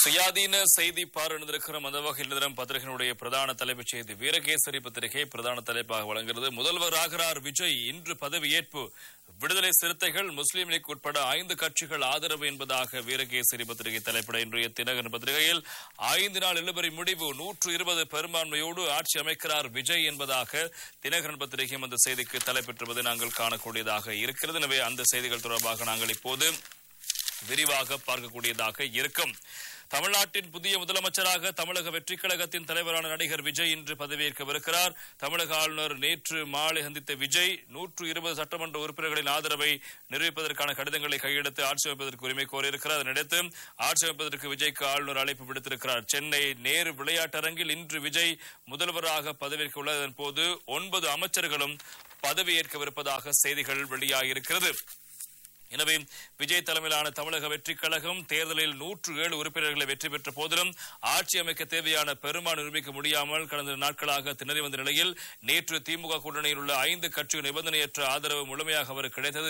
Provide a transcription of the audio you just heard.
சுயாதீன செய்தி பார்வையிட்டிருக்கிறோம் அந்த வகையில் தினம் பத்திரிகையினுடைய பிரதான தலைப்புச் செய்தி வீரகேசரி பத்திரிகை பிரதான தலைப்பாக வழங்குகிறது முதல்வர் ஆகிறார் விஜய் இன்று பதவியேற்பு விடுதலை சிறுத்தைகள் முஸ்லீம் லீக் உட்பட ஐந்து கட்சிகள் ஆதரவு என்பதாக வீரகேசரி பத்திரிகை தலைப்பிட இன்றைய தினகரன் பத்திரிகையில் ஐந்து நாள் இழுபறி முடிவு நூற்று இருபது பெரும்பான்மையோடு ஆட்சி அமைக்கிறார் விஜய் என்பதாக தினகரன் பத்திரிகையும் அந்த செய்திக்கு தலைப்பெற்றுவதை நாங்கள் காணக்கூடியதாக இருக்கிறது எனவே அந்த செய்திகள் தொடர்பாக நாங்கள் இப்போது விரிவாக பார்க்கக்கூடியதாக இருக்கும் தமிழ்நாட்டின் புதிய முதலமைச்சராக தமிழக வெற்றிக் கழகத்தின் தலைவரான நடிகர் விஜய் இன்று பதவியேற்கவிருக்கிறார் தமிழக ஆளுநர் நேற்று மாலை சந்தித்த விஜய் நூற்று இருபது சட்டமன்ற உறுப்பினர்களின் ஆதரவை நிரூபிப்பதற்கான கடிதங்களை கையெடுத்து ஆட்சி அமைப்பதற்கு உரிமை கோரியிருக்கிறார் அதனையடுத்து ஆட்சி அமைப்பதற்கு விஜய்க்கு ஆளுநர் அழைப்பு விடுத்திருக்கிறார் சென்னை நேரு விளையாட்டரங்கில் இன்று விஜய் முதல்வராக பதவியேற்க உள்ளதன் போது ஒன்பது அமைச்சர்களும் பதவியேற்கவிருப்பதாக செய்திகள் வெளியாகியிருக்கிறது எனவே விஜய் தலைமையிலான தமிழக வெற்றிக் கழகம் தேர்தலில் நூற்று ஏழு உறுப்பினர்களை வெற்றி பெற்ற போதிலும் ஆட்சி அமைக்க தேவையான பெரும்பான் நிரூபிக்க முடியாமல் கடந்த நாட்களாக திணறி வந்த நிலையில் நேற்று திமுக கூட்டணியில் உள்ள ஐந்து கட்சிகள் நிபந்தனையற்ற ஆதரவு முழுமையாக அவருக்கு கிடைத்தது